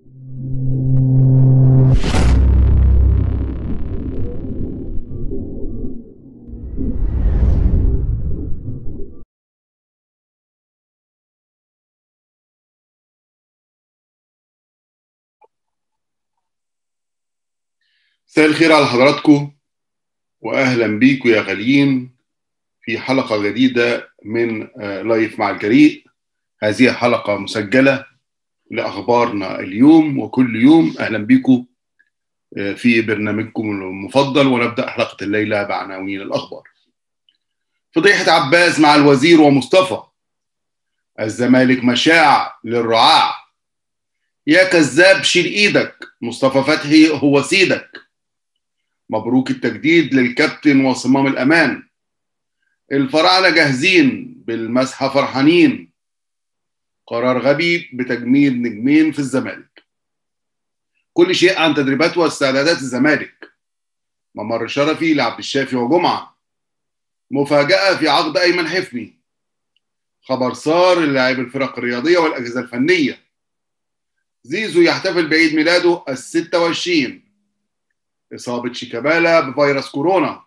مساء الخير على حضراتكم واهلا بيكم يا غاليين في حلقه جديده من لايف مع الجريء هذه حلقه مسجله لاخبارنا اليوم وكل يوم اهلا بيكم في برنامجكم المفضل ونبدا حلقه الليله بعناوين الاخبار فضيحه عباس مع الوزير ومصطفى الزمالك مشاع للرعاع يا كذاب شيل ايدك مصطفى فتحي هو سيدك مبروك التجديد للكابتن وصمام الأمان الفراعنة جاهزين بالمسحة فرحانين قرار غبي بتجميد نجمين في الزمالك كل شيء عن تدريبات واستعدادات الزمالك ممر شرفي لعبد الشافي وجمعة مفاجأة في عقد أيمن حفني خبر صار للاعب الفرق الرياضية والأجهزة الفنية زيزو يحتفل بعيد ميلاده الستة والعشرين إصابة شيكابالا بفيروس كورونا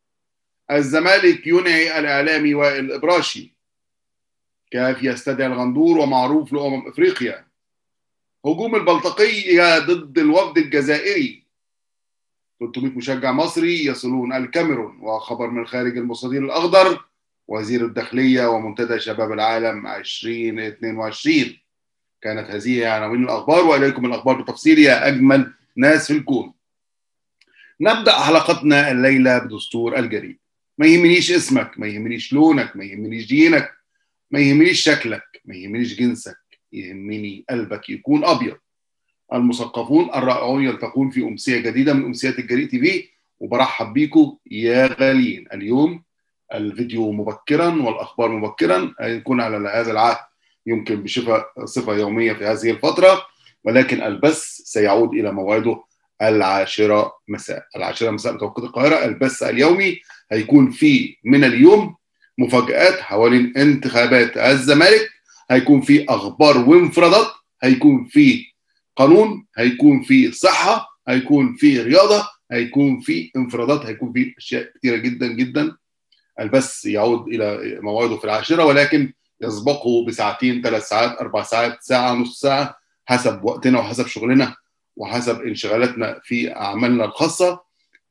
الزمالك ينعي الإعلامي وائل الإبراشي كاف يستدعي الغندور ومعروف لأمم إفريقيا هجوم البلطقية ضد الوفد الجزائري 300 مشجع مصري يصلون الكاميرون وخبر من خارج المستطيل الأخضر وزير الداخلية ومنتدى شباب العالم 2022 كانت هذه عناوين الأخبار وإليكم الأخبار بتفصيل يا أجمل ناس في الكون نبدا حلقتنا الليله بدستور الجريء ما يهمنيش اسمك ما يهمنيش لونك ما يهمنيش دينك ما يهمنيش شكلك ما يهمنيش جنسك يهمني قلبك يكون ابيض المثقفون الرائعون يلتقون في امسيه جديده من امسيات الجريء تي في وبرحب بيكم يا غاليين اليوم الفيديو مبكرا والاخبار مبكرا هيكون على هذا العهد يمكن بصفه صفه يوميه في هذه الفتره ولكن البث سيعود الى موعده العاشرة مساء العاشرة مساء بتوقيت القاهرة البث اليومي هيكون في من اليوم مفاجآت حوالين انتخابات الزمالك هيكون في أخبار وانفرادات هيكون في قانون هيكون في صحة هيكون في رياضة هيكون في انفرادات هيكون في أشياء كثيرة جدا جدا البث يعود إلى موعده في العاشرة ولكن يسبقه بساعتين ثلاث ساعات أربع ساعات ساعة نص ساعة حسب وقتنا وحسب شغلنا وحسب انشغالاتنا في اعمالنا الخاصه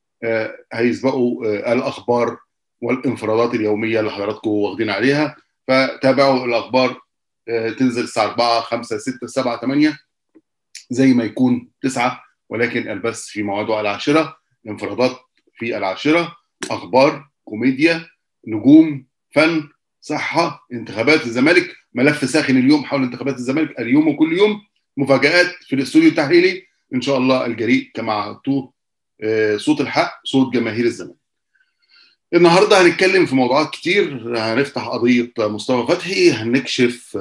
هيسبقوا الاخبار والانفرادات اليوميه اللي حضراتكم واخدين عليها فتابعوا الاخبار تنزل الساعه 4 5 6 7 8 زي ما يكون 9 ولكن البث في مواعيده العاشره انفرادات في العاشره اخبار كوميديا نجوم فن صحه انتخابات الزمالك ملف ساخن اليوم حول انتخابات الزمالك اليوم وكل يوم مفاجآت في الاستوديو التحليلي ان شاء الله الجريء كما عهدتوه صوت الحق صوت جماهير الزمالك. النهارده هنتكلم في موضوعات كتير هنفتح قضيه مصطفى فتحي هنكشف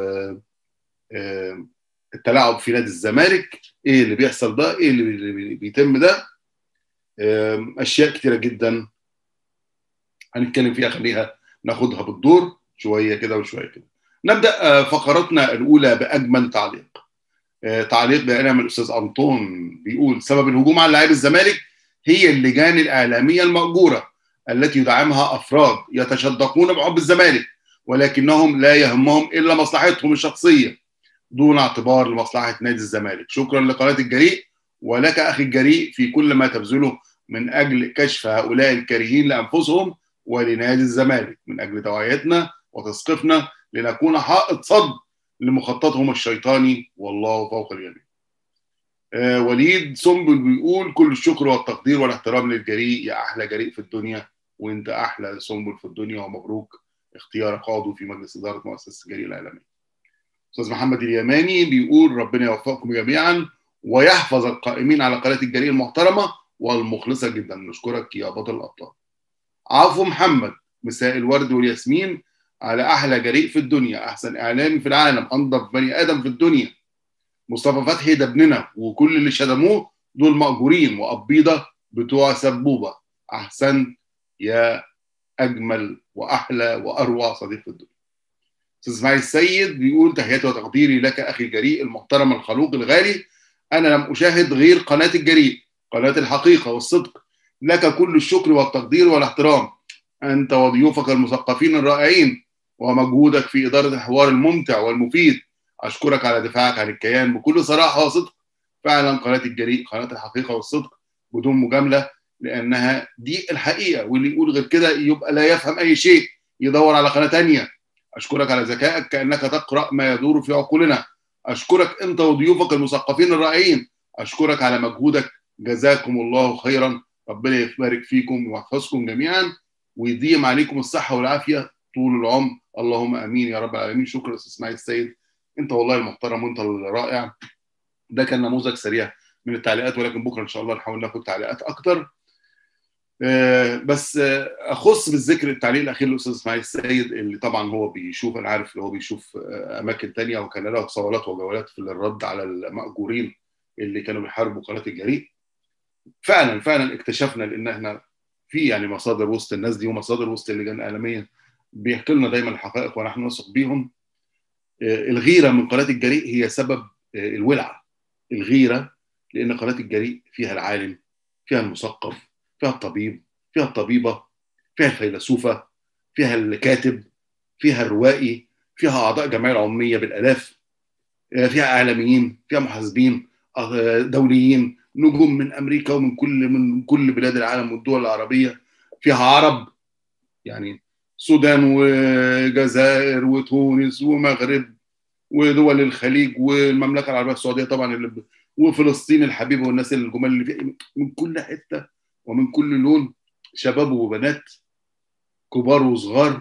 التلاعب في نادي الزمالك ايه اللي بيحصل ده ايه اللي بيتم ده اشياء كتيره جدا هنتكلم فيها خليها ناخدها بالدور شويه كده وشويه كده. نبدا فقراتنا الاولى باجمل تعليق. تعليق بيانها من الاستاذ انطون بيقول سبب الهجوم على لاعبي الزمالك هي اللجان الاعلاميه الماجوره التي يدعمها افراد يتشدقون بحب الزمالك ولكنهم لا يهمهم الا مصلحتهم الشخصيه دون اعتبار لمصلحه نادي الزمالك شكرا لقناه الجريء ولك اخي الجريء في كل ما تبذله من اجل كشف هؤلاء الكارهين لانفسهم ولنادي الزمالك من اجل توعيتنا وتثقيفنا لنكون حائط صد لمخططهم الشيطاني والله فوق الجميع. آه وليد سنبل بيقول كل الشكر والتقدير والاحترام للجريء يا احلى جريء في الدنيا وانت احلى سنبل في الدنيا ومبروك اختيارك عضو في مجلس اداره مؤسسه الجريء الاعلاميه. استاذ محمد اليماني بيقول ربنا يوفقكم جميعا ويحفظ القائمين على قناه الجريء المحترمه والمخلصه جدا نشكرك يا بطل الابطال. عفو محمد مساء الورد والياسمين على احلى جريء في الدنيا احسن اعلامي في العالم انظف بني ادم في الدنيا مصطفى فتحي ده ابننا وكل اللي شتموه دول مأجورين وقبيضه بتوع سبوبه احسن يا اجمل واحلى واروع صديق في الدنيا استاذ اسماعيل السيد بيقول تحياتي وتقديري لك اخي الجريء المحترم الخلوق الغالي انا لم اشاهد غير قناه الجريء قناه الحقيقه والصدق لك كل الشكر والتقدير والاحترام انت وضيوفك المثقفين الرائعين ومجهودك في اداره الحوار الممتع والمفيد اشكرك على دفاعك عن الكيان بكل صراحه وصدق فعلا قناه الجريء قناه الحقيقه والصدق بدون مجامله لانها دي الحقيقه واللي يقول غير كده يبقى لا يفهم اي شيء يدور على قناه تانية اشكرك على ذكائك كانك تقرا ما يدور في عقولنا اشكرك انت وضيوفك المثقفين الرائعين اشكرك على مجهودك جزاكم الله خيرا ربنا يبارك فيكم ويحفظكم جميعا ويديم عليكم الصحه والعافيه طول العمر اللهم امين يا رب العالمين شكرا استاذ اسماعيل السيد انت والله المحترم وانت الرائع ده كان نموذج سريع من التعليقات ولكن بكره ان شاء الله نحاول ناخد تعليقات اكتر بس اخص بالذكر التعليق الاخير للاستاذ اسماعيل السيد اللي طبعا هو بيشوف انا عارف اللي هو بيشوف اماكن تانية وكان له صولات وجولات في الرد على المأجورين اللي كانوا بيحاربوا قناه الجريء فعلا فعلا اكتشفنا لان احنا في يعني مصادر وسط الناس دي ومصادر وسط اللجان الاعلاميه بيحكي لنا دايما الحقائق ونحن نثق بيهم الغيره من قناه الجريء هي سبب الولعه الغيره لان قناه الجريء فيها العالم فيها المثقف فيها الطبيب فيها الطبيبه فيها الفيلسوفه فيها الكاتب فيها الروائي فيها اعضاء جمعيه العموميه بالالاف فيها اعلاميين فيها محاسبين دوليين نجوم من امريكا ومن كل من كل بلاد العالم والدول العربيه فيها عرب يعني السودان وجزائر وتونس ومغرب ودول الخليج والمملكه العربيه السعوديه طبعا اللي وفلسطين الحبيبه والناس الجمال اللي فيها من كل حته ومن كل لون شباب وبنات كبار وصغار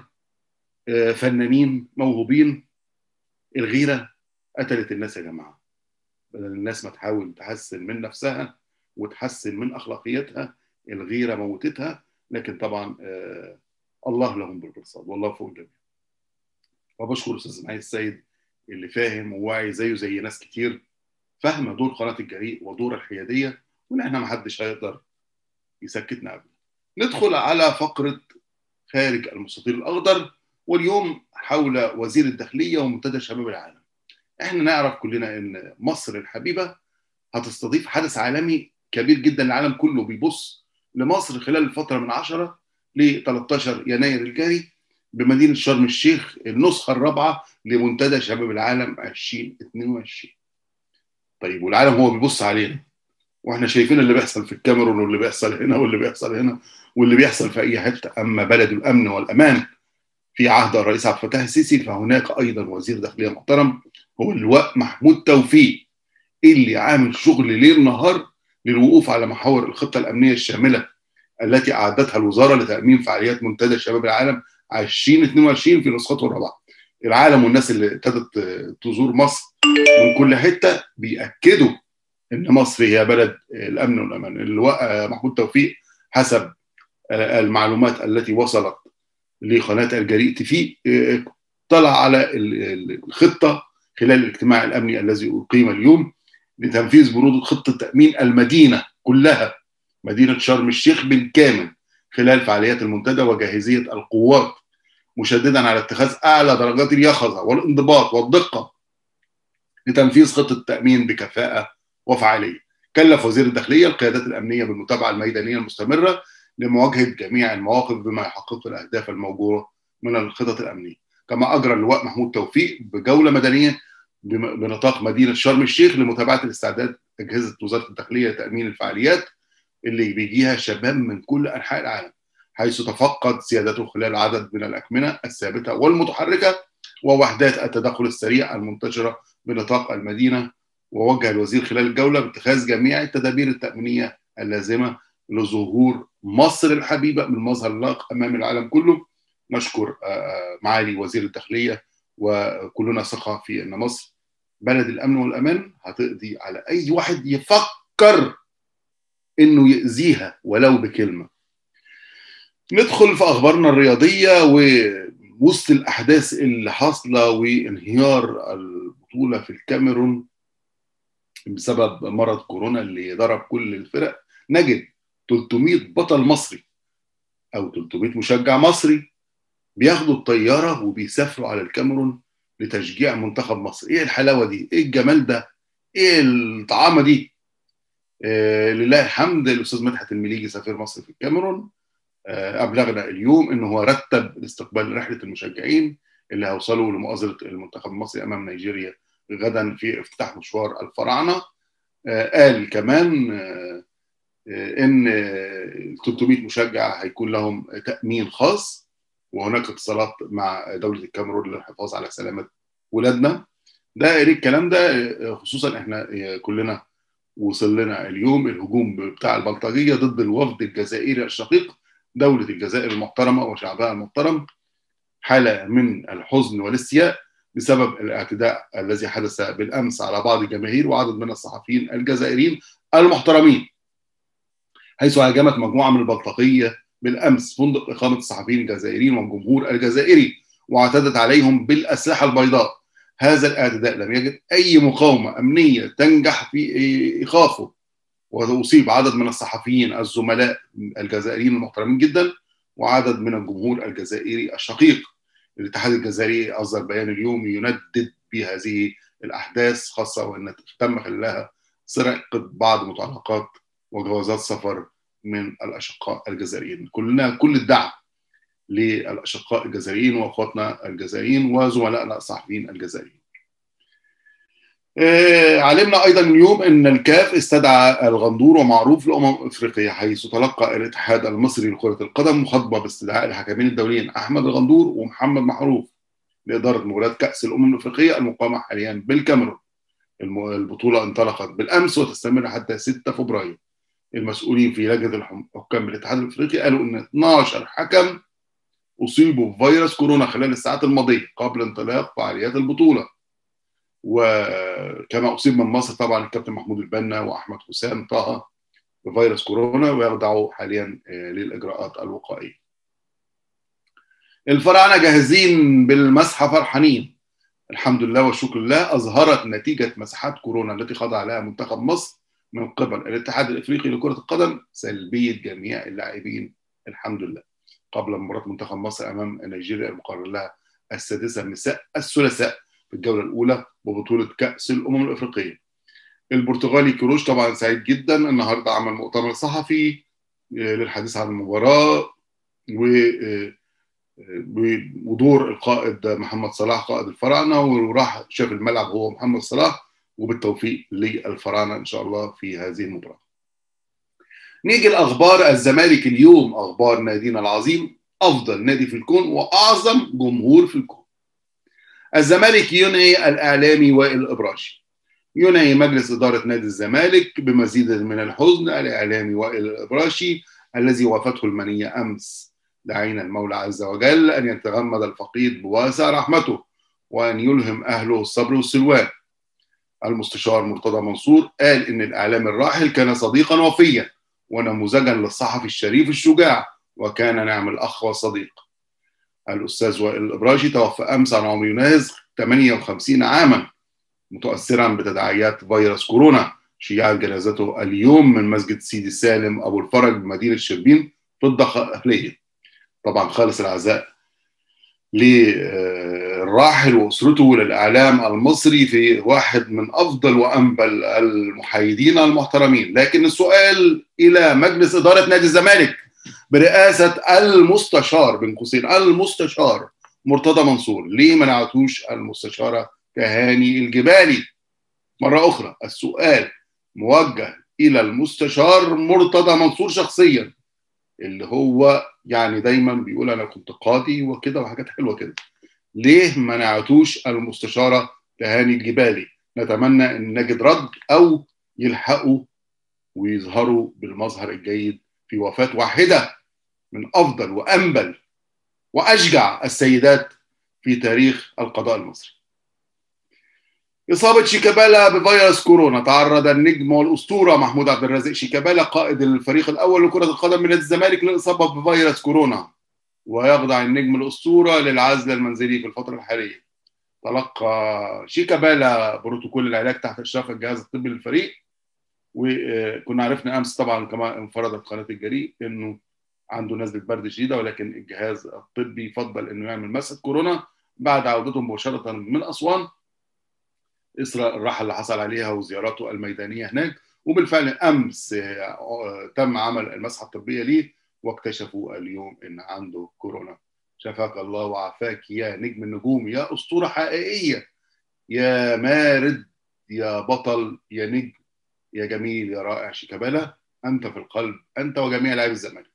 فنانين موهوبين الغيره قتلت الناس يا جماعه بدل الناس ما تحاول تحسن من نفسها وتحسن من اخلاقياتها الغيره موتتها لكن طبعا آه الله لهم بالمرصاد والله فوق الجميع وبشكر الاستاذ اسماعيل السيد اللي فاهم وواعي زيه زي ناس كتير فاهمه دور قناه الجريء ودور الحياديه وان احنا ما حدش هيقدر يسكتنا ابدا ندخل على فقره خارج المستطيل الاخضر واليوم حول وزير الداخليه ومنتدى شباب العالم احنا نعرف كلنا ان مصر الحبيبه هتستضيف حدث عالمي كبير جدا العالم كله بيبص لمصر خلال الفتره من 10 ل 13 يناير الجاري بمدينه شرم الشيخ النسخه الرابعه لمنتدى شباب العالم 2022 طيب والعالم هو بيبص علينا واحنا شايفين اللي بيحصل في الكاميرون واللي بيحصل هنا واللي بيحصل هنا واللي بيحصل في اي حته اما بلد الامن والامان في عهد الرئيس عبد الفتاح السيسي فهناك ايضا وزير داخليه محترم هو اللواء محمود توفيق اللي عامل شغل ليل نهار للوقوف على محاور الخطه الامنيه الشامله التي اعدتها الوزاره لتامين فعاليات منتدى شباب العالم 2022 في نسخته الرابعه. العالم والناس اللي ابتدت تزور مصر من كل حته بياكدوا ان مصر هي بلد الامن والامان. اللواء محمود توفيق حسب المعلومات التي وصلت لقناه الجريء تيفي اطلع على الخطه خلال الاجتماع الامني الذي اقيم اليوم لتنفيذ بنود خطه تامين المدينه كلها مدينه شرم الشيخ بالكامل خلال فعاليات المنتدى وجاهزيه القوات مشددا على اتخاذ اعلى درجات اليقظه والانضباط والدقه لتنفيذ خطه التامين بكفاءه وفعاليه. كلف وزير الداخليه القيادات الامنيه بالمتابعه الميدانيه المستمره لمواجهه جميع المواقف بما يحقق الاهداف الموجوده من الخطط الامنيه. كما اجرى اللواء محمود توفيق بجوله مدنيه بنطاق مدينه شرم الشيخ لمتابعه الاستعداد اجهزه وزاره الداخليه لتامين الفعاليات اللي بيجيها شباب من كل انحاء العالم حيث تفقد سيادته خلال عدد من الاكمنه الثابته والمتحركه ووحدات التدخل السريع المنتشره بنطاق المدينه ووجه الوزير خلال الجوله باتخاذ جميع التدابير التامينيه اللازمه لظهور مصر الحبيبه من مظهر لاق امام العالم كله نشكر معالي وزير الداخليه وكلنا ثقه في ان مصر بلد الامن والامان هتقضي على اي واحد يفكر انه يأذيها ولو بكلمه. ندخل في اخبارنا الرياضيه ووسط الاحداث اللي حاصله وانهيار البطوله في الكاميرون بسبب مرض كورونا اللي ضرب كل الفرق نجد 300 بطل مصري او 300 مشجع مصري بياخدوا الطياره وبيسافروا على الكاميرون لتشجيع منتخب مصر ايه الحلاوه دي ايه الجمال ده ايه الطعامه دي آه لله الحمد الاستاذ مدحت المليجي سفير مصر في الكاميرون آه ابلغنا اليوم ان هو رتب لاستقبال رحله المشجعين اللي هيوصلوا لمؤازره المنتخب المصري امام نيجيريا غدا في افتتاح مشوار الفراعنه آه قال كمان آه ان 300 مشجع هيكون لهم تامين خاص وهناك اتصالات مع دوله الكاميرون للحفاظ على سلامه ولادنا ده الكلام ده خصوصا احنا كلنا وصل لنا اليوم الهجوم بتاع البلطجيه ضد الوفد الجزائري الشقيق دوله الجزائر المحترمه وشعبها المحترم حاله من الحزن والاستياء بسبب الاعتداء الذي حدث بالامس على بعض الجماهير وعدد من الصحفيين الجزائريين المحترمين حيث هاجمت مجموعه من البلطجيه بالامس فندق اقامه الصحفيين الجزائريين والجمهور الجزائري واعتدت عليهم بالاسلحه البيضاء هذا الاعتداء لم يجد اي مقاومه امنيه تنجح في ايقافه واصيب عدد من الصحفيين الزملاء الجزائريين المحترمين جدا وعدد من الجمهور الجزائري الشقيق الاتحاد الجزائري اصدر بيان اليوم يندد بهذه الاحداث خاصه وان تم خلالها سرقه بعض متعلقات وجوازات سفر من الاشقاء الجزائريين كلنا كل الدعم للاشقاء الجزائريين واخواتنا الجزائريين وزملائنا الصحفيين الجزائريين آه علمنا ايضا اليوم ان الكاف استدعى الغندور ومعروف لامم افريقيا حيث تلقى الاتحاد المصري لكره القدم خطبه باستدعاء الحكمين الدوليين احمد الغندور ومحمد محروف لاداره مباراه كاس الامم الافريقيه المقامه حاليا بالكاميرون البطوله انطلقت بالامس وتستمر حتى 6 فبراير المسؤولين في لجنه الحكام بالاتحاد الافريقي قالوا ان 12 حكم اصيبوا بفيروس كورونا خلال الساعات الماضيه قبل انطلاق فعاليات البطوله وكما اصيب من مصر طبعا الكابتن محمود البنا واحمد حسام طه بفيروس كورونا ويخضعوا حاليا للاجراءات الوقائيه. الفراعنه جاهزين بالمسحه فرحانين الحمد لله والشكر لله اظهرت نتيجه مسحات كورونا التي خضع لها منتخب مصر من قبل الاتحاد الافريقي لكره القدم سلبيه جميع اللاعبين الحمد لله قبل مباراه منتخب مصر امام نيجيريا المقرر لها السادسه مساء الثلاثاء في الجوله الاولى ببطوله كاس الامم الافريقيه. البرتغالي كروش طبعا سعيد جدا النهارده عمل مؤتمر صحفي للحديث عن المباراه و ودور القائد محمد صلاح قائد الفراعنه وراح شاف الملعب هو محمد صلاح وبالتوفيق للفراعنه ان شاء الله في هذه المباراه. نيجي لاخبار الزمالك اليوم اخبار نادينا العظيم افضل نادي في الكون واعظم جمهور في الكون. الزمالك ينهي الاعلامي وائل الابراشي. ينهي مجلس اداره نادي الزمالك بمزيد من الحزن الاعلامي وائل الابراشي الذي وافته المنيه امس. دعينا المولى عز وجل ان يتغمد الفقيد بواسع رحمته وان يلهم اهله الصبر والسلوان. المستشار مرتضى منصور قال ان الاعلام الراحل كان صديقا وفيا ونموذجا للصحفي الشريف الشجاع وكان نعم الاخ والصديق. الاستاذ وائل الابراشي توفى امس عن عمر يناهز 58 عاما متاثرا بتداعيات فيروس كورونا شيعت جنازته اليوم من مسجد سيدي سالم ابو الفرج بمدينه شربين في الضخه اهليه. طبعا خالص العزاء للراحل واسرته وللاعلام المصري في واحد من افضل وانبل المحايدين المحترمين لكن السؤال الى مجلس اداره نادي الزمالك برئاسه المستشار بين قوسين المستشار مرتضى منصور ليه ما نعتوش المستشاره تهاني الجبالي مره اخرى السؤال موجه الى المستشار مرتضى منصور شخصيا اللي هو يعني دايما بيقول انا كنت قاضي وكده وحاجات حلوه كده ليه ما نعتوش المستشاره تهاني الجبالي نتمنى ان نجد رد او يلحقوا ويظهروا بالمظهر الجيد في وفاه واحده من افضل وانبل واشجع السيدات في تاريخ القضاء المصري إصابة شيكابالا بفيروس كورونا تعرض النجم والأسطورة محمود عبد الرازق شيكابالا قائد الفريق الأول لكرة القدم من الزمالك للإصابة بفيروس كورونا ويخضع النجم الأسطورة للعزل المنزلي في الفترة الحالية تلقى شيكابالا بروتوكول العلاج تحت إشراف الجهاز الطبي للفريق وكنا عرفنا أمس طبعا كما انفردت قناة الجريء إنه عنده نزلة برد شديدة ولكن الجهاز الطبي فضل إنه يعمل مسحة كورونا بعد عودته مباشرة من أسوان اثر الراحه اللي حصل عليها وزياراته الميدانيه هناك وبالفعل امس تم عمل المسحه الطبيه ليه واكتشفوا اليوم ان عنده كورونا شفاك الله وعافاك يا نجم النجوم يا اسطوره حقيقيه يا مارد يا بطل يا نجم يا جميل يا رائع شيكابالا انت في القلب انت وجميع لاعبي الزمالك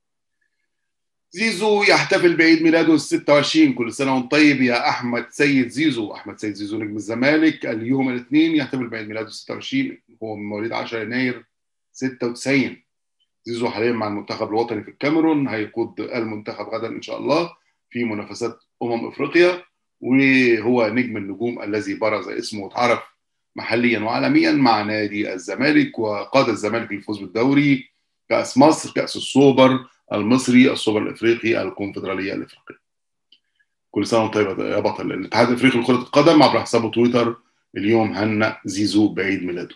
زيزو يحتفل بعيد ميلاده ال 26 كل سنه وانت طيب يا احمد سيد زيزو احمد سيد زيزو نجم الزمالك اليوم الاثنين يحتفل بعيد ميلاده ال 26 هو من مواليد 10 يناير 96 زيزو حاليا مع المنتخب الوطني في الكاميرون هيقود المنتخب غدا ان شاء الله في منافسات امم افريقيا وهو نجم النجوم الذي برز اسمه واتعرف محليا وعالميا مع نادي الزمالك وقاد الزمالك للفوز بالدوري كاس مصر كاس السوبر المصري السوبر الافريقي الكونفدراليه الافريقيه كل سنه وانت طيب يا بطل الاتحاد الافريقي لكره القدم عبر حسابه تويتر اليوم هنأ زيزو بعيد ميلاده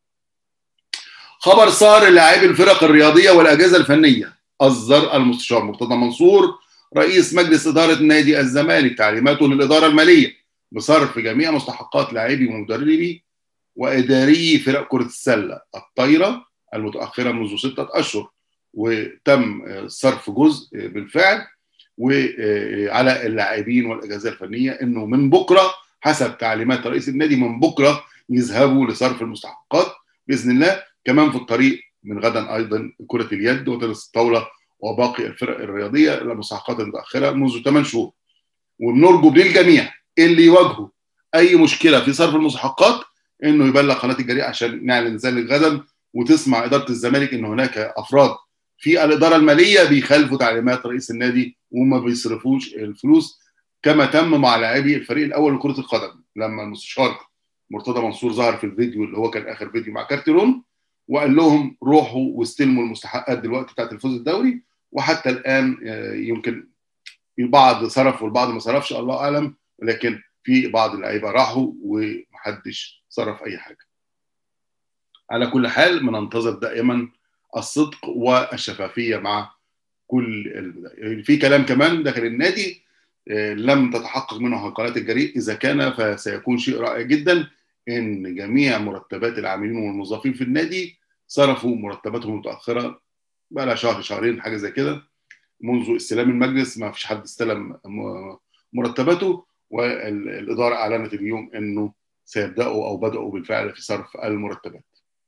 خبر صار لاعبي الفرق الرياضيه والاجهزه الفنيه اصدر المستشار مرتضى منصور رئيس مجلس اداره نادي الزمالك تعليماته للاداره الماليه بصرف جميع مستحقات لاعبي ومدربي واداري فرق كره السله الطايره المتاخره منذ سته اشهر وتم صرف جزء بالفعل وعلى اللاعبين والاجهزه الفنيه انه من بكره حسب تعليمات رئيس النادي من بكره يذهبوا لصرف المستحقات باذن الله كمان في الطريق من غدا ايضا كره اليد وتنس الطاوله وباقي الفرق الرياضيه المستحقات المتاخره منذ 8 شهور وبنرجو للجميع اللي يواجهوا اي مشكله في صرف المستحقات انه يبلغ قناه الجريء عشان نعلن ذلك غدا وتسمع اداره الزمالك ان هناك افراد في الاداره الماليه بيخالفوا تعليمات رئيس النادي وما بيصرفوش الفلوس كما تم مع لاعبي الفريق الاول لكره القدم لما المستشار مرتضى منصور ظهر في الفيديو اللي هو كان اخر فيديو مع كارتيرون وقال لهم روحوا واستلموا المستحقات دلوقتي بتاعت الفوز الدوري وحتى الان يمكن البعض صرف والبعض ما صرفش الله اعلم لكن في بعض اللعيبه راحوا ومحدش صرف اي حاجه. على كل حال بننتظر دائما الصدق والشفافيه مع كل البداية. في كلام كمان داخل النادي لم تتحقق منه قناه الجريء اذا كان فسيكون شيء رائع جدا ان جميع مرتبات العاملين والموظفين في النادي صرفوا مرتباتهم المتاخره بقى لها شهر شهرين حاجه زي كده منذ استلام المجلس ما فيش حد استلم مرتباته والاداره اعلنت اليوم انه سيبداوا او بداوا بالفعل في صرف المرتبات.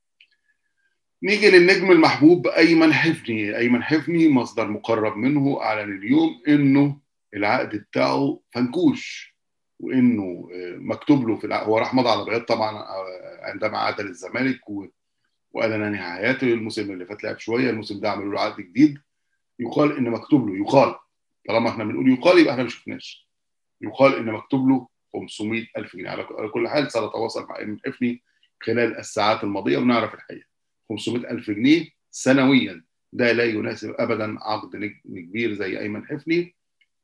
نيجي للنجم المحبوب ايمن حفني، ايمن حفني مصدر مقرب منه اعلن اليوم انه العقد بتاعه فنكوش وانه مكتوب له في العقد هو راح مضى على بياض طبعا عندما عاد للزمالك و... وقال انا نهاية حياته الموسم اللي فات لعب شويه الموسم ده عملوا له عقد جديد يقال ان مكتوب له يقال طالما احنا بنقول يقال يبقى احنا ما شفناش يقال ان مكتوب له 500 ألف جنيه على كل حال سنتواصل مع ايمن حفني خلال الساعات الماضيه ونعرف الحقيقه 500 ألف جنيه سنويا ده لا يناسب ابدا عقد نجم كبير زي ايمن حفني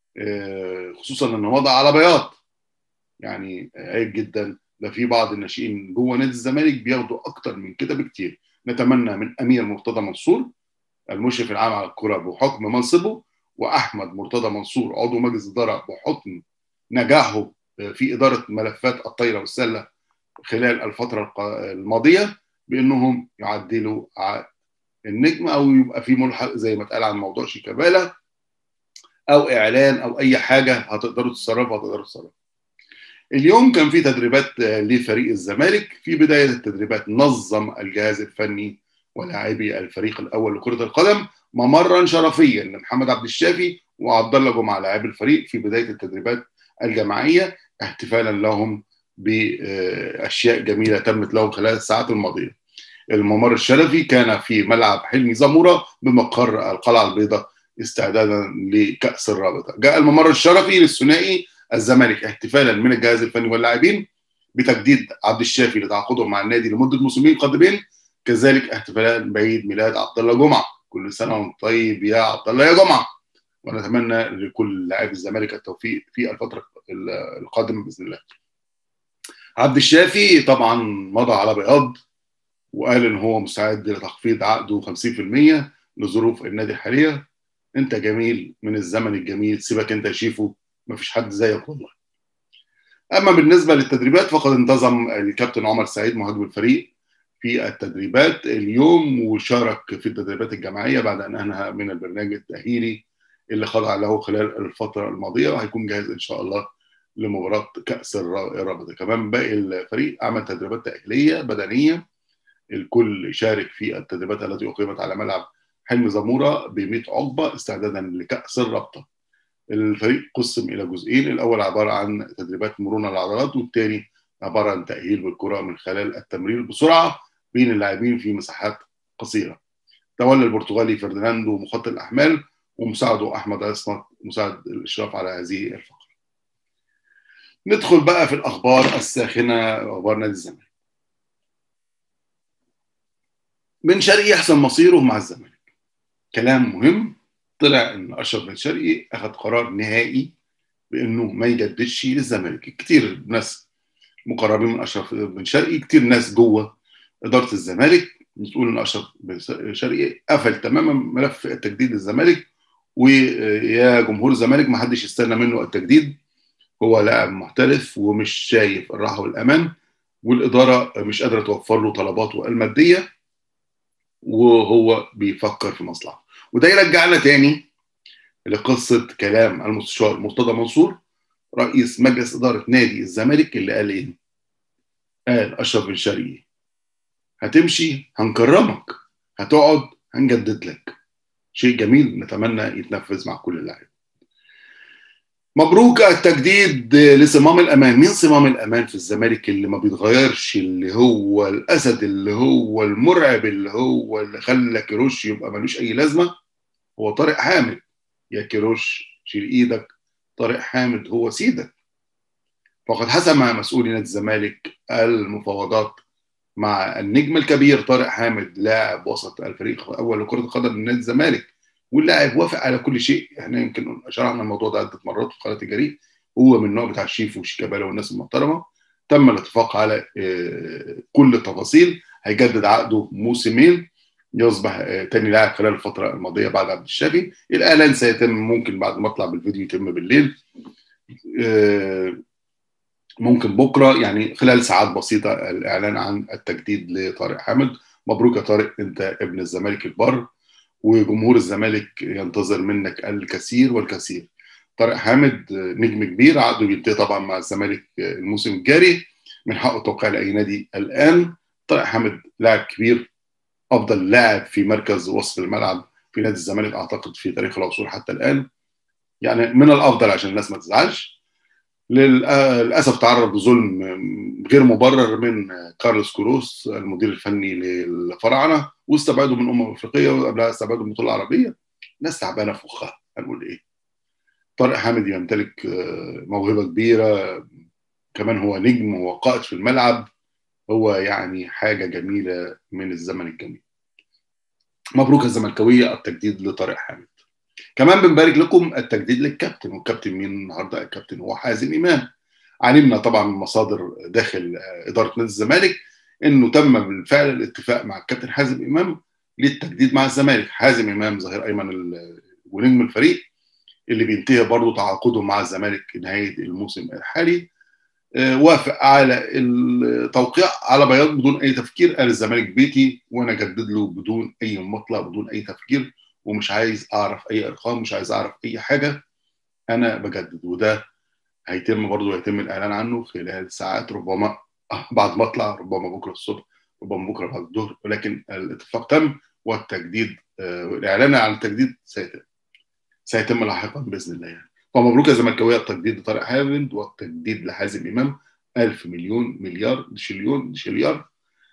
خصوصا انه وضع على بياض يعني عيب جدا ده في بعض الناشئين جوه نادي الزمالك بياخدوا اكتر من كده بكتير نتمنى من امير مرتضى منصور المشرف العام على الكره بحكم منصبه واحمد مرتضى منصور عضو مجلس اداره بحكم نجاحه في اداره ملفات الطايره والسله خلال الفتره الماضيه بانهم يعدلوا النجم او يبقى في ملحق زي ما اتقال عن موضوع شيكابالا او اعلان او اي حاجه هتقدروا تتصرفوا هتقدروا تتصرفوا اليوم كان في تدريبات لفريق الزمالك في بدايه التدريبات نظم الجهاز الفني ولاعبي الفريق الاول لكره القدم ممرا شرفيا لمحمد عبد الشافي وعبد الله جمعه لاعبي الفريق في بدايه التدريبات الجماعيه احتفالا لهم باشياء جميله تمت لهم خلال الساعات الماضيه. الممر الشرفي كان في ملعب حلمي زموره بمقر القلعه البيضاء استعدادا لكاس الرابطه. جاء الممر الشرفي للثنائي الزمالك احتفالا من الجهاز الفني واللاعبين بتجديد عبد الشافي لتعاقده مع النادي لمده موسمين قادمين كذلك احتفالا بعيد ميلاد عبد الله جمعه كل سنه وانت طيب يا عبد الله يا جمعه ونتمنى لكل لاعبي الزمالك التوفيق في الفتره القادمه باذن الله. عبد الشافي طبعا مضى على بياض وقال ان هو مستعد لتخفيض عقده 50% لظروف النادي الحاليه انت جميل من الزمن الجميل سيبك انت شيفه مفيش حد زيك والله اما بالنسبه للتدريبات فقد انتظم الكابتن عمر سعيد مهاجم الفريق في التدريبات اليوم وشارك في التدريبات الجماعيه بعد ان انهى من البرنامج التاهيلي اللي خضع له خلال الفتره الماضيه وهيكون جاهز ان شاء الله لمباراه كاس الرابطه كمان باقي الفريق عمل تدريبات تاهيليه بدنيه الكل شارك في التدريبات التي اقيمت على ملعب حلمي زموره ب 100 عقبه استعدادا لكاس الرابطه الفريق قسم الى جزئين الاول عباره عن تدريبات مرونه العضلات والثاني عباره عن تاهيل بالكره من خلال التمرير بسرعه بين اللاعبين في مساحات قصيره تولى البرتغالي فرديناندو مخطط الاحمال ومساعده احمد عصمت مساعد الاشراف على هذه الفقره ندخل بقى في الاخبار الساخنه اخبار نادي الزمالك بن شرقي يحسن مصيره مع الزمالك كلام مهم طلع ان اشرف بن شرقي اخذ قرار نهائي بانه ما يجددش للزمالك كتير ناس مقربين من اشرف بن شرقي كتير ناس جوه اداره الزمالك بتقول ان اشرف بن شرقي قفل تماما ملف التجديد للزمالك ويا جمهور الزمالك ما حدش يستنى منه التجديد هو لاعب محترف ومش شايف الراحه والامان والاداره مش قادره توفر له طلباته الماديه وهو بيفكر في مصلحته وده يرجعنا تاني لقصه كلام المستشار مرتضى منصور رئيس مجلس اداره نادي الزمالك اللي قال ايه؟ قال اشرف بن شرقي هتمشي هنكرمك هتقعد هنجدد لك شيء جميل نتمنى يتنفذ مع كل اللاعبين مبروك التجديد لصمام الامان مين صمام الامان في الزمالك اللي ما بيتغيرش اللي هو الاسد اللي هو المرعب اللي هو اللي خلى كيروش يبقى ملوش اي لازمه هو طارق حامد يا كيروش شيل ايدك طارق حامد هو سيدك فقد حسم مسؤولي نادي الزمالك المفاوضات مع النجم الكبير طارق حامد لاعب وسط الفريق الاول لكره القدم من نادي الزمالك واللاعب وافق على كل شيء احنا يمكن شرحنا الموضوع ده عده مرات في قناه الجريء هو من النوع بتاع الشيف وشيكابالا والناس المحترمه تم الاتفاق على كل التفاصيل هيجدد عقده موسمين يصبح تاني لاعب خلال الفتره الماضيه بعد عبد الشافي الاعلان سيتم ممكن بعد ما اطلع بالفيديو يتم بالليل ممكن بكره يعني خلال ساعات بسيطه الاعلان عن التجديد لطارق حامد مبروك يا طارق انت ابن الزمالك البر وجمهور الزمالك ينتظر منك الكثير والكثير طارق حامد نجم كبير عقده بينتهي طبعا مع الزمالك الموسم الجاري من حقه توقيع لاي نادي الان طارق حامد لاعب كبير افضل لاعب في مركز وسط الملعب في نادي الزمالك اعتقد في تاريخ العصور حتى الان يعني من الافضل عشان الناس ما تزعلش للاسف تعرض لظلم غير مبرر من كارلوس كروس المدير الفني للفراعنه واستبعدوا من الامم الافريقيه وقبلها استبعدوا من البطوله العربيه ناس تعبانه في مخها هنقول ايه طارق حامد يمتلك موهبه كبيره كمان هو نجم هو قائد في الملعب هو يعني حاجه جميله من الزمن الجميل مبروك الزملكاويه التجديد لطارق حامد كمان بنبارك لكم التجديد للكابتن والكابتن مين النهارده الكابتن هو حازم امام علمنا طبعا من مصادر داخل اداره نادي الزمالك انه تم بالفعل الاتفاق مع الكابتن حازم امام للتجديد مع الزمالك حازم امام ظهير ايمن ونجم الفريق اللي بينتهي برضه تعاقده مع الزمالك نهايه الموسم الحالي وافق على التوقيع على بياض بدون اي تفكير قال الزمالك بيتي وانا اجدد له بدون اي مطلق بدون اي تفكير ومش عايز اعرف اي ارقام مش عايز اعرف اي حاجه انا بجدد وده هيتم برضه هيتم الاعلان عنه خلال ساعات ربما بعد ما اطلع ربما بكره الصبح ربما بكره بعد الظهر ولكن الاتفاق تم والتجديد الاعلان عن التجديد سيتم سيتم لاحقا باذن الله يعني فمبروك يا زملكاويه التجديد لطارق حامد والتجديد لحازم امام ألف مليون مليار شليون شليار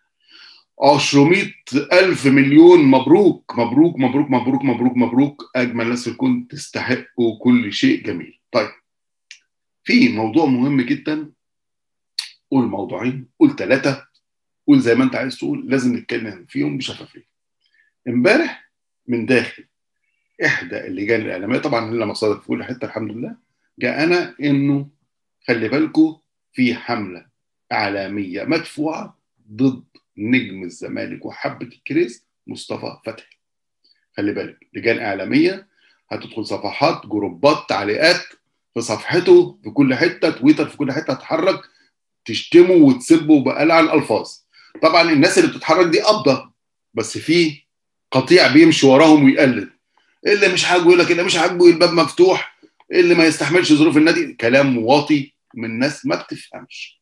200 ألف مليون مبروك مبروك مبروك مبروك مبروك مبروك أجمل ناس في الكون تستحقوا كل شيء جميل طيب في موضوع مهم جدا قول موضوعين قول ثلاثة قول زي ما أنت عايز تقول لازم نتكلم فيهم بشفافية امبارح من داخل إحدى اللجان الإعلامية طبعا لنا مصادر في كل حتة الحمد لله جاءنا إنه خلي بالكم في حملة إعلامية مدفوعة ضد نجم الزمالك وحبة الكريس مصطفى فتحي خلي بالك لجان إعلامية هتدخل صفحات جروبات تعليقات في صفحته في كل حته تويتر في كل حته تتحرك تشتمه وتسبه بألعن الفاظ طبعا الناس اللي بتتحرك دي قبضه بس في قطيع بيمشي وراهم ويقلد اللي مش عاجبه يقول لك اللي مش عاجبه الباب مفتوح اللي ما يستحملش ظروف النادي كلام واطي من ناس ما بتفهمش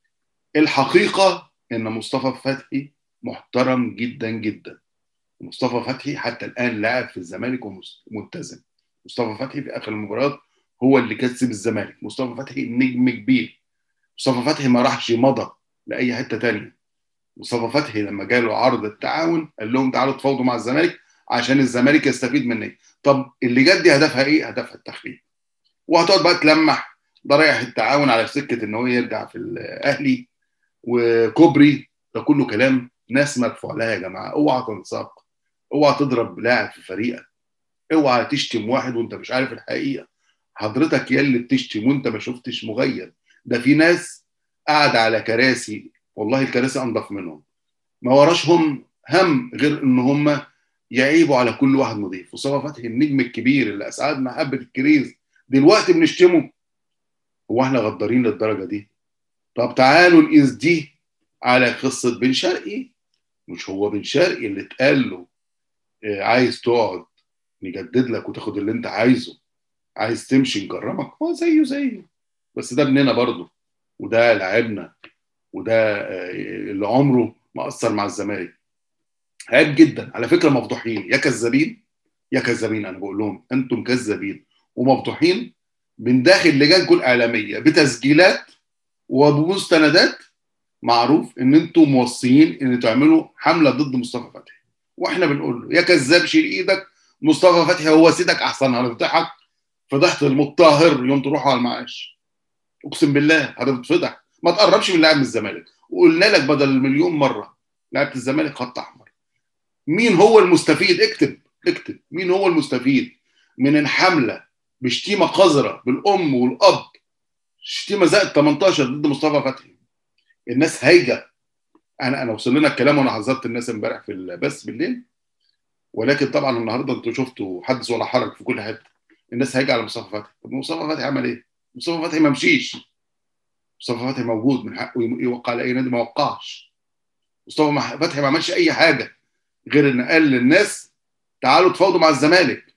الحقيقه ان مصطفى فتحي محترم جدا جدا مصطفى فتحي حتى الان لاعب في الزمالك وملتزم مصطفى فتحي في اخر المباريات هو اللي كسب الزمالك مصطفى فتحي نجم كبير مصطفى فتحي ما راحش مضى لاي حته تانية مصطفى فتحي لما جاله عرض التعاون قال لهم تعالوا تفاوضوا مع الزمالك عشان الزمالك يستفيد مني طب اللي جت دي هدفها ايه هدفها التخفيف وهتقعد بقى تلمح ده رايح التعاون على سكه ان هو يرجع في الاهلي وكوبري ده كله كلام ناس مدفوع لها يا جماعه اوعى تنساق اوعى تضرب لاعب في فريقك اوعى تشتم واحد وانت مش عارف الحقيقه حضرتك يا اللي بتشتم وانت ما شفتش مغير ده في ناس قاعده على كراسي والله الكراسي انضف منهم ما وراشهم هم غير ان هم يعيبوا على كل واحد نظيف مصطفى فتحي النجم الكبير اللي اسعدنا حبه الكريز دلوقتي بنشتمه هو احنا غدارين للدرجه دي طب تعالوا نقيس دي على قصه بن شرقي مش هو بن شرقي اللي اتقال له عايز تقعد نجدد لك وتاخد اللي انت عايزه عايز تمشي نكرمك هو زيه زيه بس ده ابننا برضه وده لاعبنا وده اللي عمره ما اثر مع الزمالك عيب جدا على فكره مفضوحين يا كذابين يا كذابين انا بقول لهم انتم كذابين ومفضوحين من داخل لجان كل اعلاميه بتسجيلات وبمستندات معروف ان انتم موصيين ان تعملوا حمله ضد مصطفى فتحي واحنا بنقول له يا كذاب شيل ايدك مصطفى فتحي هو سيدك احسن هنفضحك فضحت المطهر يوم تروحوا على المعاش اقسم بالله هتتفضح ما تقربش من لاعب من الزمالك وقلنا لك بدل المليون مره لعبه الزمالك خط احمر مين هو المستفيد اكتب اكتب مين هو المستفيد من الحمله بشتيمه قذره بالام والاب شتيمه زائد 18 ضد مصطفى فتحي الناس هايجه انا انا وصل لنا الكلام وانا حذرت الناس امبارح في البث بالليل ولكن طبعا النهارده انتوا شفتوا حدث ولا حرج في كل حته الناس هايجه على مصطفى فتحي طب مصطفى فتحي عمل ايه؟ مصطفى فتحي ما مشيش مصطفى فتحي موجود من حقه يوقع على اي نادي ما وقعش مصطفى فتحي ما عملش اي حاجه غير ان قال للناس تعالوا تفاوضوا مع الزمالك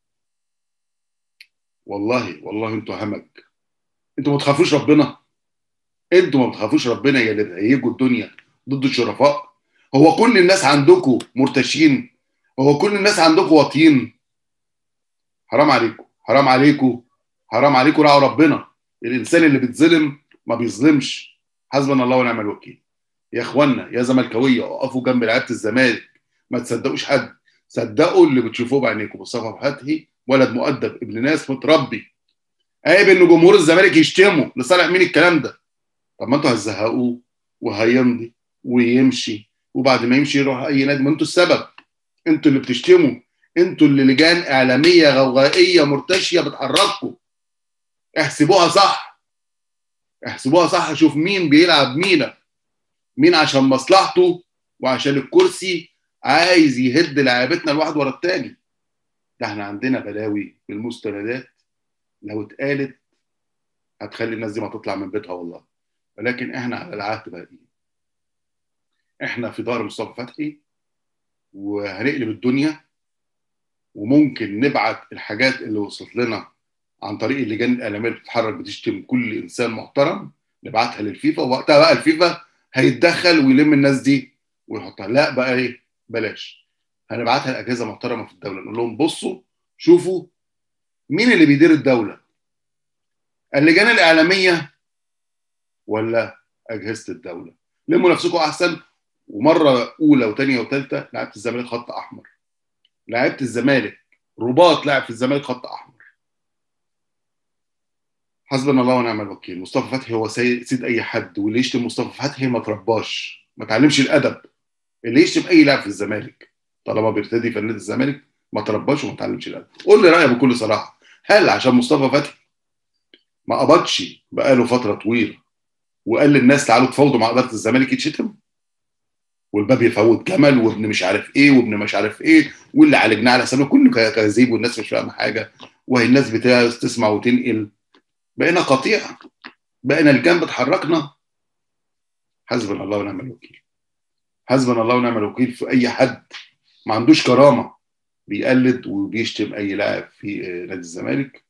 والله والله انتوا همج انتوا ما تخافوش ربنا انتوا ما بتخافوش ربنا يا اللي بتهيجوا الدنيا ضد الشرفاء هو كل الناس عندكم مرتشين هو كل الناس عندكم واطيين حرام عليكم حرام عليكم حرام عليكم راعوا ربنا الانسان اللي بيتظلم ما بيظلمش حسبنا الله ونعم الوكيل يا اخوانا يا زملكاويه اقفوا جنب لعيبه الزمالك ما تصدقوش حد صدقوا اللي بتشوفوه بعينيكم مصطفى فتحي ولد مؤدب ابن ناس متربي عيب ان جمهور الزمالك يشتموا لصالح مين الكلام ده طب ما انتوا هتزهقوه وهيمضي ويمشي وبعد ما يمشي يروح اي نادي ما انتوا السبب انتوا اللي بتشتموا انتوا اللي لجان اعلاميه غوغائيه مرتشيه بتحرككم احسبوها صح احسبوها صح شوف مين بيلعب مينا مين عشان مصلحته وعشان الكرسي عايز يهد لعيبتنا الواحد ورا التاني ده احنا عندنا بلاوي في المستندات لو اتقالت هتخلي الناس دي ما تطلع من بيتها والله ولكن احنا على العهد باقيين احنا في دار مصطفى فتحي وهنقلب الدنيا وممكن نبعت الحاجات اللي وصلت لنا عن طريق اللجان الاعلاميه اللي بتتحرك بتشتم كل انسان محترم نبعتها للفيفا ووقتها بقى الفيفا هيتدخل ويلم الناس دي ويحطها لا بقى ايه بلاش هنبعتها لاجهزه محترمه في الدوله نقول لهم بصوا شوفوا مين اللي بيدير الدوله اللجان الاعلاميه ولا اجهزه الدوله لموا نفسكم احسن ومره اولى وثانيه وثالثه لعبت الزمالك خط احمر لعبت الزمالك رباط لعب في الزمالك خط احمر حسبنا الله ونعم الوكيل مصطفى فتحي هو سيد اي حد واللي يشتم مصطفى فتحي ما ترباش ما تعلمش الادب اللي يشتم اي لاعب في الزمالك طالما بيرتدي في نادي الزمالك ما ترباش وما تعلمش الادب قول لي رايك بكل صراحه هل عشان مصطفى فتحي ما قبضش بقاله فتره طويله وقال للناس تعالوا تفاوضوا مع اداره الزمالك يتشتم والباب يفوت جمل وابن مش عارف ايه وابن مش عارف ايه واللي عالجناه على حسابه كله كذيب والناس مش فاهمه حاجه وهي الناس بتسمع وتنقل بقينا قطيع بقينا الجنب اتحركنا حسبنا الله ونعم الوكيل حسبنا الله ونعم الوكيل في اي حد ما عندوش كرامه بيقلد وبيشتم اي لاعب في نادي الزمالك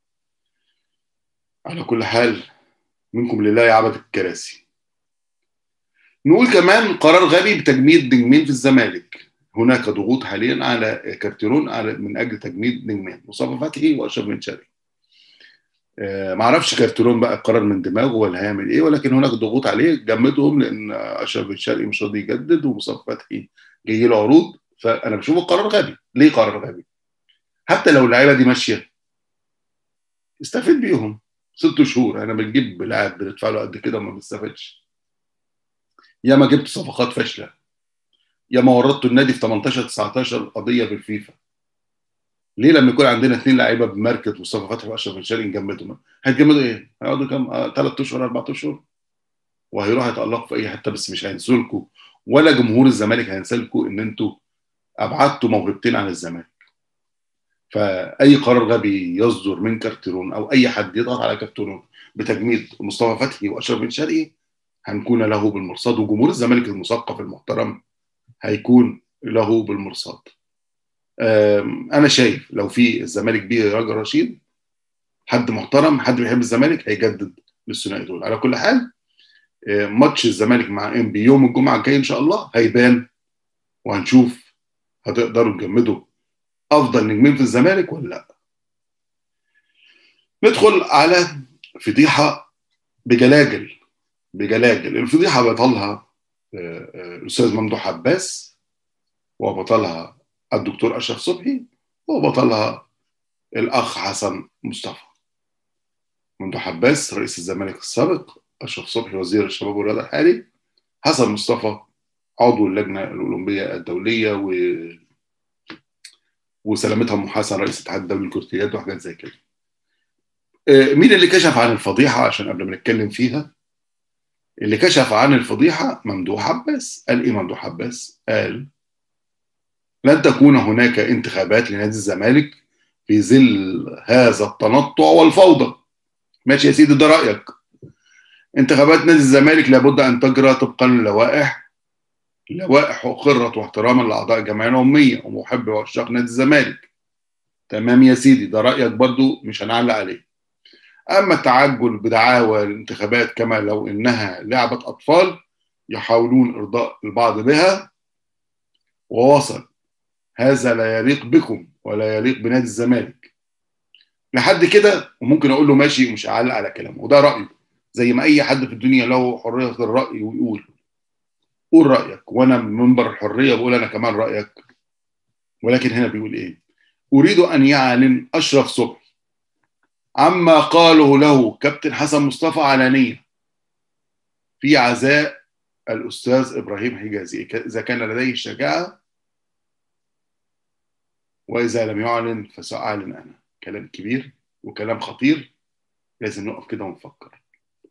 على كل حال منكم لله يا عبد الكراسي نقول كمان قرار غبي بتجميد نجمين في الزمالك هناك ضغوط حاليا على كارتيرون على من اجل تجميد نجمين مصطفى فتحي واشرف بن شرقي آه ما اعرفش كارتيرون بقى القرار من دماغه ولا هيعمل ايه ولكن هناك ضغوط عليه جمدهم لان اشرف بن شرقي مش راضي يجدد ومصطفى فتحي جاي له عروض فانا بشوفه قرار غبي ليه قرار غبي حتى لو اللعيبه دي ماشيه استفيد بيهم ست شهور انا بنجيب لاعب بندفع له قد كده وما بنستفادش يا ما جبت صفقات فاشله يا ما ورطت النادي في 18 19 قضيه في الفيفا ليه لما يكون عندنا اثنين لعيبه بماركت مصطفى فتحي واشرف بن شرقي نجمدهم هيتجمدوا ايه؟ هيقعدوا كام؟ ثلاث اشهر اربع اشهر وهيروحوا يتالقوا في اي حته بس مش هينسوا لكم ولا جمهور الزمالك هينسى لكم ان انتوا ابعدتوا موهبتين عن الزمالك فاي قرار غبي يصدر من كارتيرون او اي حد يضغط على كارتيرون بتجميد مصطفى فتحي واشرف بن شرقي هنكون له بالمرصاد وجمهور الزمالك المثقف المحترم هيكون له بالمرصاد انا شايف لو في الزمالك بيه راجل رشيد حد محترم حد بيحب الزمالك هيجدد للثنائي دول على كل حال ماتش الزمالك مع ام بي يوم الجمعه الجاي ان شاء الله هيبان وهنشوف هتقدروا تجمدوا افضل نجمين في الزمالك ولا لا ندخل على فضيحه بجلاجل بجلاجل الفضيحه بطلها الاستاذ ممدوح عباس وبطلها الدكتور اشرف صبحي وبطلها الاخ حسن مصطفى ممدوح عباس رئيس الزمالك السابق اشرف صبحي وزير الشباب والرياضه الحالي حسن مصطفى عضو اللجنه الاولمبيه الدوليه و وسلامتها ام حسن رئيس الاتحاد الدولي للكرة وحاجات زي كده. مين اللي كشف عن الفضيحه عشان قبل ما نتكلم فيها؟ اللي كشف عن الفضيحه ممدوح عباس، قال ايه ممدوح عباس؟ قال لن تكون هناك انتخابات لنادي الزمالك في ظل هذا التنطع والفوضى. ماشي يا سيدي ده رايك. انتخابات نادي الزمالك لابد ان تجرى طبقا للوائح لوائح أقرت واحتراما لأعضاء الجمعية العمومية ومحب وعشاق نادي الزمالك تمام يا سيدي ده رأيك برضو مش هنعلق عليه أما التعجل بدعاوى الانتخابات كما لو إنها لعبة أطفال يحاولون إرضاء البعض بها ووصل هذا لا يليق بكم ولا يليق بنادي الزمالك لحد كده وممكن أقول له ماشي ومش هعلق على كلامه وده رأيه زي ما أي حد في الدنيا له حرية الرأي ويقول قول رايك وانا من منبر الحريه بقول انا كمان رايك ولكن هنا بيقول ايه اريد ان يعلن اشرف صبحي عما قاله له كابتن حسن مصطفى علانيه في عزاء الاستاذ ابراهيم حجازي اذا كان لديه الشجاعه واذا لم يعلن فساعلن انا كلام كبير وكلام خطير لازم نقف كده ونفكر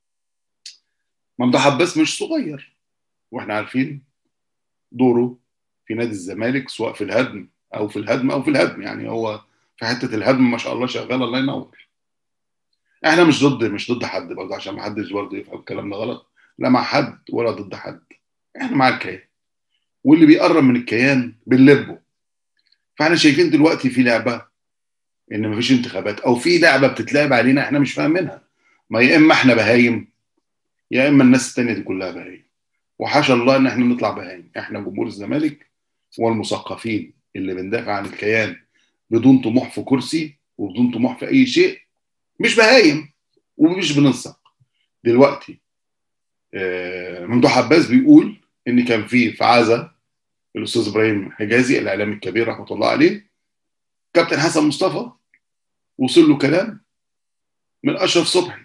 ممدوح عباس مش صغير واحنا عارفين دوره في نادي الزمالك سواء في الهدم او في الهدم او في الهدم يعني هو في حته الهدم ما شاء الله شغال الله ينور احنا مش ضد مش ضد حد برضه عشان ما حدش برضه يفهم كلامنا غلط لا مع حد ولا ضد حد احنا مع الكيان واللي بيقرب من الكيان بنلبه فاحنا شايفين دلوقتي في لعبه ان مفيش انتخابات او في لعبه بتتلعب علينا احنا مش فاهمينها ما يا اما احنا بهايم يا اما الناس التانيه دي كلها بهايم وحاشا الله ان احنا نطلع بهايم احنا جمهور الزمالك والمثقفين اللي بندافع عن الكيان بدون طموح في كرسي وبدون طموح في اي شيء مش بهايم ومش بننسق دلوقتي ممدوح عباس بيقول ان كان في في عزا الاستاذ ابراهيم حجازي الاعلامي الكبير رحمه الله عليه كابتن حسن مصطفى وصل له كلام من اشرف صبحي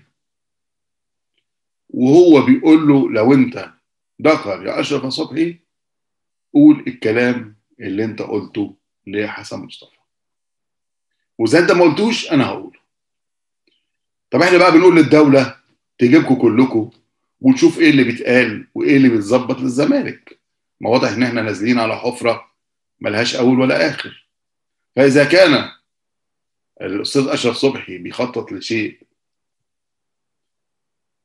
وهو بيقول له لو انت ذكر يا اشرف صبحي قول الكلام اللي انت قلته لحسن مصطفى واذا انت ما قلتوش انا هقوله طب احنا بقى بنقول للدوله تجيبكم كلكم ونشوف ايه اللي بيتقال وايه اللي بيتظبط للزمالك ما واضح ان احنا نازلين على حفره ملهاش اول ولا اخر فاذا كان الاستاذ اشرف صبحي بيخطط لشيء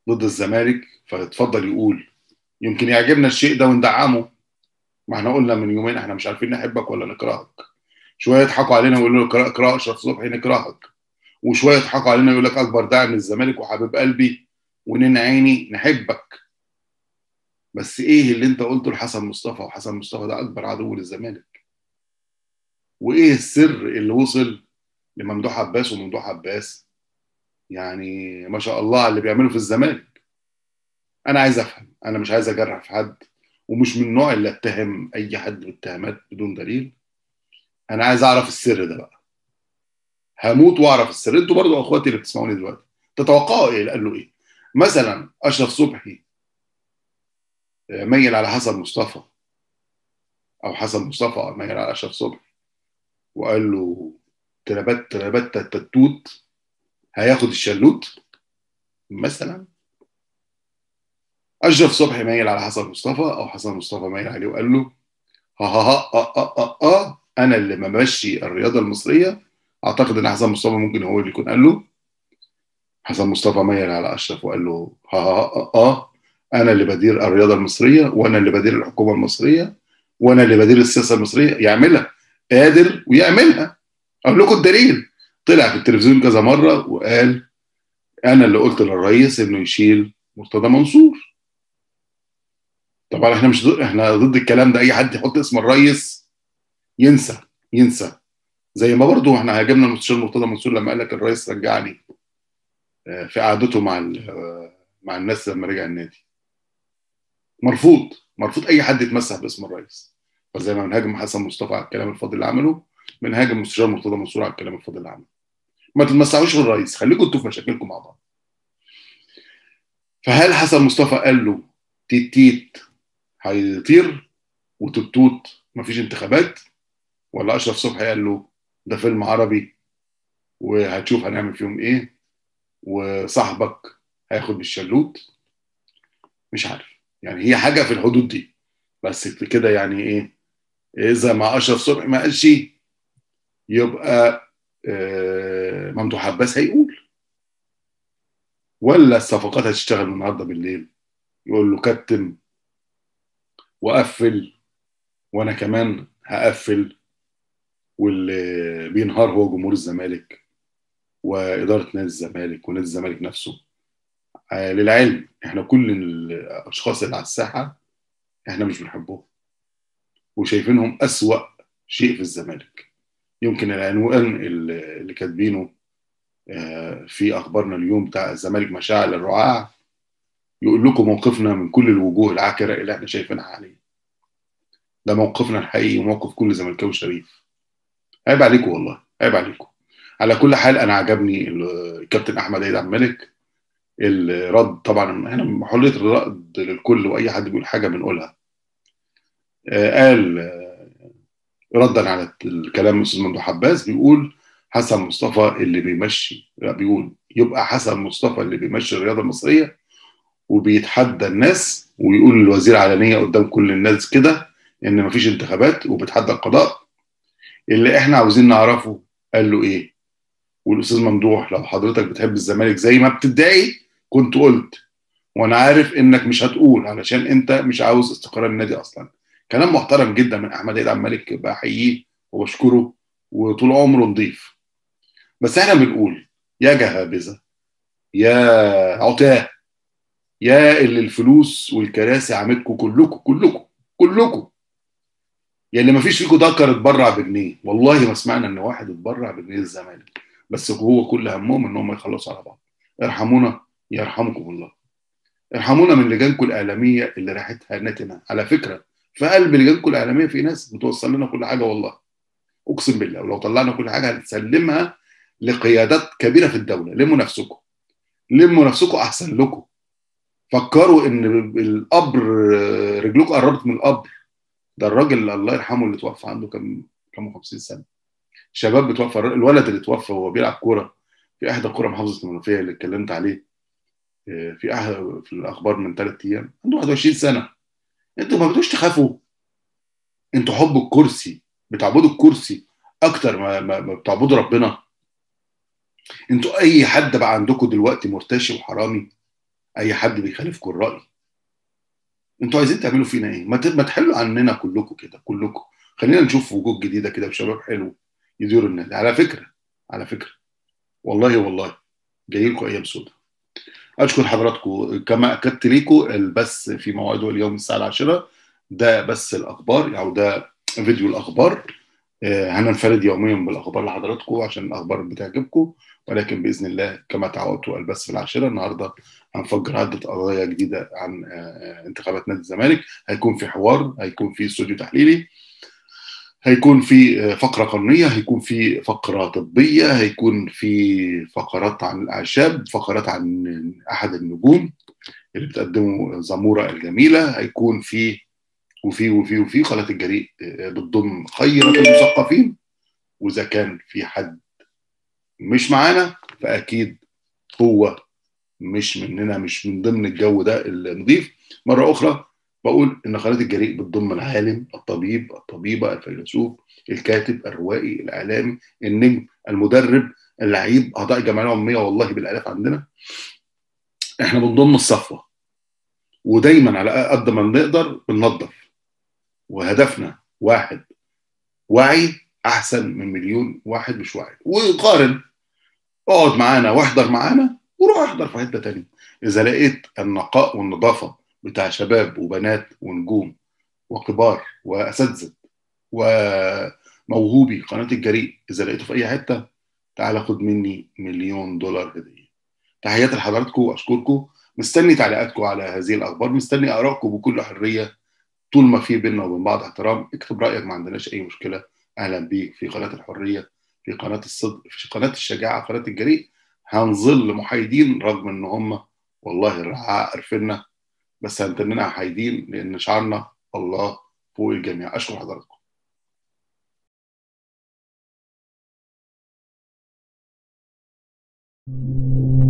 ضد الزمالك فيتفضل يقول يمكن يعجبنا الشيء ده وندعمه ما احنا قلنا من يومين احنا مش عارفين نحبك ولا نكرهك شويه يضحكوا علينا ويقولوا لك اقرا اشرف صبحي نكرهك وشويه يضحكوا علينا يقول لك اكبر داعم للزمالك وحبيب قلبي ونين عيني نحبك بس ايه اللي انت قلته لحسن مصطفى وحسن مصطفى ده اكبر عدو للزمالك وايه السر اللي وصل لممدوح عباس وممدوح عباس يعني ما شاء الله على اللي بيعمله في الزمالك انا عايز افهم انا مش عايز اجرح في حد ومش من النوع اللي اتهم اي حد باتهامات بدون دليل انا عايز اعرف السر ده بقى هموت واعرف السر انتوا برضو اخواتي اللي بتسمعوني دلوقتي تتوقعوا ايه قال له ايه مثلا اشرف صبحي ميل على حسن مصطفى او حسن مصطفى ميل على اشرف صبحي وقال له تربت تربت التوت هياخد الشلوت مثلا اشرف صبحي ميل على حسن مصطفى او حسن مصطفى ميل عليه وقال له ها ها ها آه آه آه آه انا اللي ممشي الرياضه المصريه اعتقد ان حسن مصطفى ممكن هو اللي يكون قال له حسن مصطفى ميل على اشرف وقال له ها ها آه آه انا اللي بدير الرياضه المصريه وانا اللي بدير الحكومه المصريه وانا اللي بدير السياسه المصريه يعملها قادر ويعملها اقول لكم الدليل طلع في التلفزيون كذا مره وقال انا اللي قلت للرئيس انه يشيل مرتضى منصور طبعا احنا مش ضد احنا ضد الكلام ده اي حد يحط اسم الرئيس ينسى ينسى زي ما برضو احنا هاجمنا المستشار مرتضى منصور لما قال لك الرئيس رجعني في قعدته مع مع الناس لما رجع النادي مرفوض مرفوض اي حد يتمسح باسم الرئيس فزي ما بنهاجم حسن مصطفى على الكلام الفاضي اللي عمله بنهاجم المستشار مرتضى منصور على الكلام الفاضي اللي عمله ما تتمسحوش بالرئيس خليكم انتوا في مشاكلكم مع بعض فهل حسن مصطفى قال له تيت تيت هيطير وتوت مفيش انتخابات ولا اشرف صبحي قال له ده فيلم عربي وهتشوف هنعمل فيهم ايه وصاحبك هياخد بالشلوت مش عارف يعني هي حاجه في الحدود دي بس كده يعني ايه اذا مع اشرف صبحي ما قالش يبقى آه ممدوح عباس هيقول ولا الصفقات هتشتغل النهارده بالليل يقول له كتم وقفل وانا كمان هقفل واللي بينهار هو جمهور الزمالك واداره نادي الزمالك ونادي الزمالك نفسه آه للعلم احنا كل الاشخاص اللي على الساحه احنا مش بنحبهم وشايفينهم اسوا شيء في الزمالك يمكن العنوان اللي كاتبينه آه في اخبارنا اليوم بتاع الزمالك مشاعل الرعاع يقول لكم موقفنا من كل الوجوه العاكره اللي احنا شايفينها حاليا ده موقفنا الحقيقي وموقف كل زملكاوي شريف عيب عليكم والله عيب عليكم على كل حال انا عجبني الكابتن احمد عيد عبد الملك الرد طبعا احنا حريه الرد للكل واي حد بيقول حاجه بنقولها آه قال آه ردا على الكلام الاستاذ ممدوح عباس بيقول حسن مصطفى اللي بيمشي لا بيقول يبقى حسن مصطفى اللي بيمشي الرياضه المصريه وبيتحدى الناس ويقول للوزير علنيه قدام كل الناس كده ان مفيش انتخابات وبيتحدى القضاء اللي احنا عاوزين نعرفه قال له ايه والاستاذ ممدوح لو حضرتك بتحب الزمالك زي ما بتدعي كنت قلت وانا عارف انك مش هتقول علشان انت مش عاوز استقرار النادي اصلا كلام محترم جدا من احمد عيد عبد الملك بحييه وبشكره وطول عمره نضيف بس احنا بنقول يا جهابذه يا عتاه يا اللي الفلوس والكراسي عامتكم كلكم كلكم كلكم يا اللي ما فيش فيكم ذكر اتبرع بجنيه والله ما سمعنا ان واحد اتبرع بجنيه الزمالك بس هو كل همهم ان هم يخلصوا على بعض ارحمونا يرحمكم الله ارحمونا من لجانكم الاعلاميه اللي ريحتها نتنه على فكره في قلب لجانكم الاعلاميه في ناس بتوصل لنا كل حاجه والله اقسم بالله ولو طلعنا كل حاجه هنسلمها لقيادات كبيره في الدوله لموا نفسكم لموا نفسكم احسن لكم فكروا ان القبر رجلكم قربت من القبر ده الراجل الله يرحمه اللي توفى عنده كم كم 50 سنه شباب بتوفى الولد اللي توفى وهو بيلعب كوره في احدى قرى محافظه المنوفيه اللي اتكلمت عليه في أحد في الاخبار من ثلاث ايام عنده 21 سنه انتوا ما بدوش تخافوا انتوا حب الكرسي بتعبدوا الكرسي اكتر ما, ما, ما بتعبدوا ربنا انتوا اي حد بقى عندكم دلوقتي مرتشي وحرامي اي حد بيخالفكم الراي انتوا عايزين تعملوا فينا ايه ما ما تحلوا عننا كلكم كده كلكم خلينا نشوف وجوه جديده كده وشباب حلو يديروا النادي على فكره على فكره والله والله جاي لكم ايام سوداء اشكر حضراتكم كما اكدت لكم البث في موعده اليوم الساعه العاشره ده بس الاخبار او ده فيديو الاخبار هننفرد يوميا بالاخبار لحضراتكم عشان الاخبار بتعجبكم ولكن باذن الله كما تعودتوا البث في العاشره النهارده هنفجر عده قضايا جديده عن انتخابات نادي الزمالك هيكون في حوار هيكون في استوديو تحليلي هيكون في فقره قانونيه هيكون في فقره طبيه هيكون في فقرات عن الاعشاب فقرات عن احد النجوم اللي بتقدمه زموره الجميله هيكون في وفي وفي وفي قناه الجريء بتضم خيرة المثقفين واذا كان في حد مش معانا فاكيد هو مش مننا مش من ضمن الجو ده النظيف مره اخرى بقول ان قناه الجريء بتضم العالم الطبيب الطبيبه الفيلسوف الكاتب الروائي الاعلامي النجم المدرب اللعيب اعضاء الجمعيه العموميه والله بالالاف عندنا احنا بنضم الصفوه ودايما على قد ما نقدر بننظف وهدفنا واحد وعي احسن من مليون واحد مش واعي وقارن اقعد معانا واحضر معانا وروح احضر في حته تانية اذا لقيت النقاء والنظافه بتاع شباب وبنات ونجوم وكبار واساتذه وموهوبي قناه الجريء اذا لقيته في اي حته تعالى خد مني مليون دولار هديه تحياتي لحضراتكم واشكركم مستني تعليقاتكم على هذه الاخبار مستني ارائكم بكل حريه طول ما في بيننا وبين بعض احترام اكتب رايك ما عندناش اي مشكله اهلا بيك في قناه الحريه في قناه الصدق في قناه الشجاعه قناه الجريء هنظل محايدين رغم ان هم والله الرعاع عرفنا بس هنتننا محايدين لان شعارنا الله فوق الجميع اشكر حضراتكم thank you